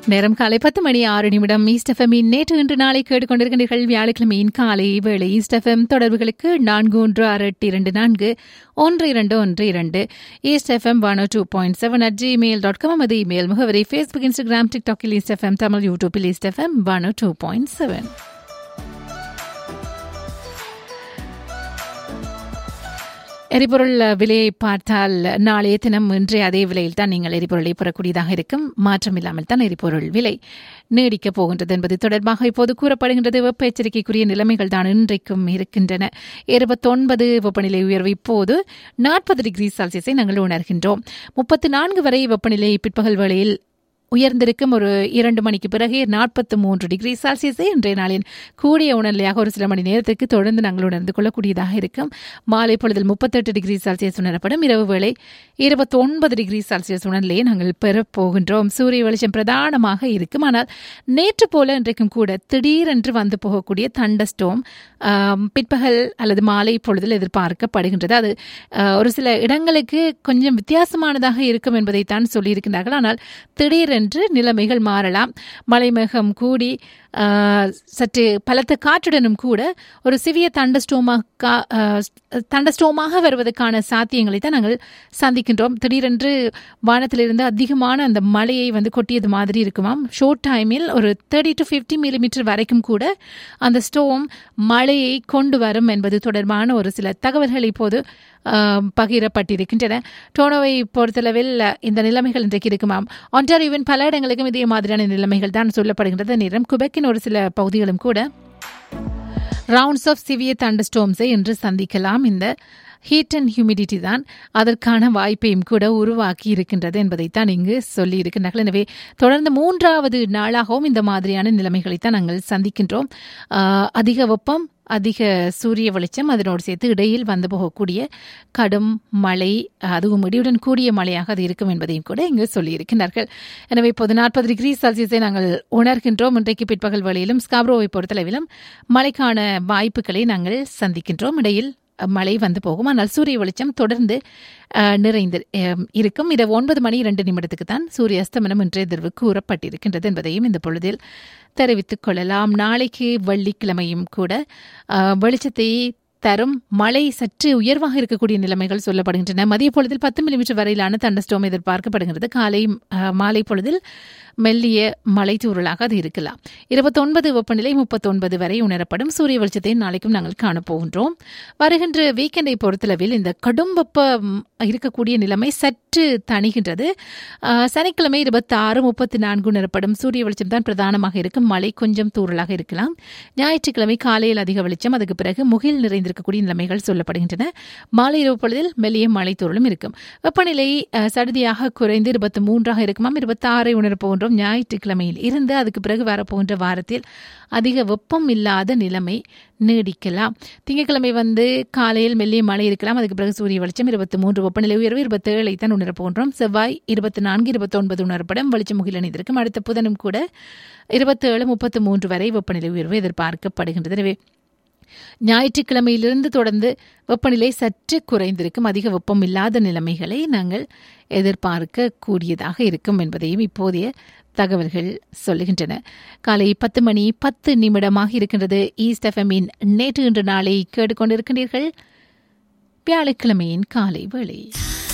நேரம் காலை பத்து மணி ஆறு நிமிடம் ஈஸ்ட் எஃப்எம்மின் நேற்று இன்று நாளை கேட்டுக்கொண்டிருக்கின்றீர்கள் வியாழக்கிழமையின் காலை வேளை ஈஸ்ட் எஃப்எம் தொடர்புகளுக்கு நான்கு ஒன்று ஆறு எட்டு இரண்டு நான்கு ஒன்று இரண்டு ஒன்று இரண்டு east FM one two point seven at Gmail dot com அது இமெயில் முகவரி ஃபேஸ்புக் இன்ஸ்டாகிராம் டிக்டாக்கில் ஈஸ்ட் எஃப்எம் தமிழ் யூடியூப்பில் east FM one two point seven எரிபொருள் விலையை பார்த்தால் நாளைய தினம் இன்றைய அதே விலையில் தான் நீங்கள் எரிபொருளை பெறக்கூடியதாக இருக்கும் மாற்றம் இல்லாமல் தான் எரிபொருள் விலை நீடிக்கப் போகின்றது என்பது தொடர்பாக இப்போது கூறப்படுகின்றது வெப்ப எச்சரிக்கைக்குரிய நிலைமைகள் தான் இன்றைக்கும் இருக்கின்றன இருபத்தொன்பது வெப்பநிலை உயர்வு இப்போது நாற்பது டிகிரி செல்சியஸை நாங்கள் உணர்கின்றோம் முப்பத்து நான்கு வரை வெப்பநிலை பிற்பகல் வேளையில் உயர்ந்திருக்கும் ஒரு இரண்டு மணிக்கு பிறகு நாற்பத்தி மூன்று டிகிரி செல்சியஸை இன்றைய நாளின் கூடிய உணர்நிலையாக ஒரு சில மணி நேரத்திற்கு தொடர்ந்து நாங்கள் உணர்ந்து கொள்ளக்கூடியதாக இருக்கும் மாலை பொழுதில் முப்பத்தெட்டு டிகிரி செல்சியஸ் உணரப்படும் இரவு வேளை இருபத்தி ஒன்பது டிகிரி செல்சியஸ் உணர்நிலையை நாங்கள் பெறப்போகின்றோம் சூரிய வெளிச்சம் பிரதானமாக இருக்கும் ஆனால் நேற்று போல இன்றைக்கும் கூட திடீரென்று வந்து போகக்கூடிய தண்டஸ்டோம் பிற்பகல் அல்லது மாலை பொழுதில் எதிர்பார்க்கப்படுகின்றது அது ஒரு சில இடங்களுக்கு கொஞ்சம் வித்தியாசமானதாக இருக்கும் என்பதைத்தான் சொல்லியிருக்கிறார்கள் ஆனால் திடீர் என்று நிலைமைகள் மாறலாம் மலைமேகம் கூடி சற்று பலத்த காற்றுடனும் கூட ஒரு சிவிய தண்டஸ்டோமாக தண்டஸ்டோமாக வருவதற்கான சாத்தியங்களை தான் நாங்கள் சந்திக்கின்றோம் திடீரென்று வானத்திலிருந்து அதிகமான அந்த மழையை வந்து கொட்டியது மாதிரி இருக்குமாம் ஷோர்ட் டைமில் ஒரு தேர்ட்டி டு ஃபிஃப்டி மில்லிமீட்டர் வரைக்கும் கூட அந்த ஸ்டோம் மழையை கொண்டு வரும் என்பது தொடர்பான ஒரு சில தகவல்கள் இப்போது பகிரப்பட்டிருக்கின்றன டோனோவை பொறுத்தளவில் இந்த நிலைமைகள் இன்றைக்கு இருக்குமாம் ஒன்டாரியோவின் பல இடங்களுக்கும் இதே மாதிரியான நிலைமைகள் தான் சொல்லப்படுகின்றது நேரம் குபெக்கின் ஒரு சில பகுதிகளும் கூட ரவுண்ட்ஸ் ஆஃப் சிவியர் தண்டஸ்டோம்ஸை இன்று சந்திக்கலாம் இந்த ஹீட் அண்ட் ஹியூமிடிட்டி தான் அதற்கான வாய்ப்பையும் கூட உருவாக்கி இருக்கின்றது என்பதைத்தான் இங்கு சொல்லி இருக்கின்றார்கள் எனவே தொடர்ந்து மூன்றாவது நாளாகவும் இந்த மாதிரியான நிலைமைகளைத்தான் நாங்கள் சந்திக்கின்றோம் அதிக வெப்பம் அதிக சூரிய வெளிச்சம் அதனோடு சேர்த்து இடையில் வந்து போகக்கூடிய கடும் மழை அதுவும் இடியுடன் கூடிய மழையாக அது இருக்கும் என்பதையும் கூட இங்கு சொல்லியிருக்கிறார்கள் எனவே இப்போது நாற்பது டிகிரி செல்சியஸை நாங்கள் உணர்கின்றோம் இன்றைக்கு பிற்பகல் வேளையிலும் ஸ்காப்ரோவை பொறுத்தளவிலும் மழைக்கான வாய்ப்புகளை நாங்கள் சந்திக்கின்றோம் இடையில் மழை வந்து போகும் ஆனால் சூரிய வெளிச்சம் தொடர்ந்து நிறைந்து இருக்கும் இரவு ஒன்பது மணி இரண்டு நிமிடத்துக்கு தான் சூரிய அஸ்தமனம் இன்றைய எதிர்வு கூறப்பட்டிருக்கின்றது என்பதையும் இந்த பொழுதில் தெரிவித்துக் கொள்ளலாம் நாளைக்கு வெள்ளிக்கிழமையும் கூட வெளிச்சத்தை தரும் மழை சற்று உயர்வாக இருக்கக்கூடிய நிலைமைகள் சொல்லப்படுகின்றன மதிய பொழுதில் பத்து மில்லிமீட்டர் வரையிலான தண்டஸ்டோம் எதிர்பார்க்கப்படுகிறது காலை மாலை பொழுதில் மெல்லிய மலை தூறலாக அது இருக்கலாம் இருபத்தொன்பது வெப்பநிலை முப்பத்தொன்பது வரை உணரப்படும் சூரிய வெளிச்சத்தை நாளைக்கும் நாங்கள் காணப்போகின்றோம் வருகின்ற வீக்கெண்டை பொறுத்தளவில் இந்த கடும் வெப்பம் இருக்கக்கூடிய நிலைமை சற்று தணிகின்றது சனிக்கிழமை இருபத்தி ஆறு முப்பத்தி நான்கு உணரப்படும் சூரிய வெளிச்சம் தான் பிரதானமாக இருக்கும் மழை கொஞ்சம் தூறலாக இருக்கலாம் ஞாயிற்றுக்கிழமை காலையில் அதிக வெளிச்சம் அதுக்கு பிறகு முகில் நிறைந்திருக்கக்கூடிய நிலைமைகள் சொல்லப்படுகின்றன மாலை இரவு பொழுதில் மெல்லிய மழை தூறலும் இருக்கும் வெப்பநிலை சடுதியாக குறைந்து இருபத்தி மூன்றாக இருக்குமாம் இருபத்தி ஆறை உணரப்போகின்றோம் போன்றோம் ஞாயிற்றுக்கிழமையில் இருந்து அதுக்கு பிறகு வரப்போகின்ற வாரத்தில் அதிக வெப்பம் இல்லாத நிலைமை நீடிக்கலாம் திங்கட்கிழமை வந்து காலையில் மெல்லிய மழை இருக்கலாம் அதுக்கு பிறகு சூரிய வெளிச்சம் இருபத்தி மூன்று வெப்பநிலை உயர்வு இருபத்தி ஏழை தான் உணரப்போன்றோம் செவ்வாய் இருபத்தி நான்கு இருபத்தி ஒன்பது உணரப்படும் வெளிச்சம் முகில் அணிந்திருக்கும் அடுத்த புதனும் கூட இருபத்தி ஏழு முப்பத்தி மூன்று வரை வெப்பநிலை உயர்வு எதிர்பார்க்கப்படுகின்றது எனவே ஞாயிற்றுக்கிழமையிலிருந்து தொடர்ந்து வெப்பநிலை சற்று குறைந்திருக்கும் அதிக வெப்பம் இல்லாத நிலைமைகளை நாங்கள் எதிர்பார்க்க கூடியதாக இருக்கும் என்பதையும் இப்போதைய தகவல்கள் சொல்லுகின்றன காலை பத்து மணி பத்து நிமிடமாக இருக்கின்றது ஈஸ்ட் எஃப்எம்மின் நேற்று இன்று நாளை கேட்டுக்கொண்டிருக்கின்றீர்கள் வியாழக்கிழமையின் காலை வேளை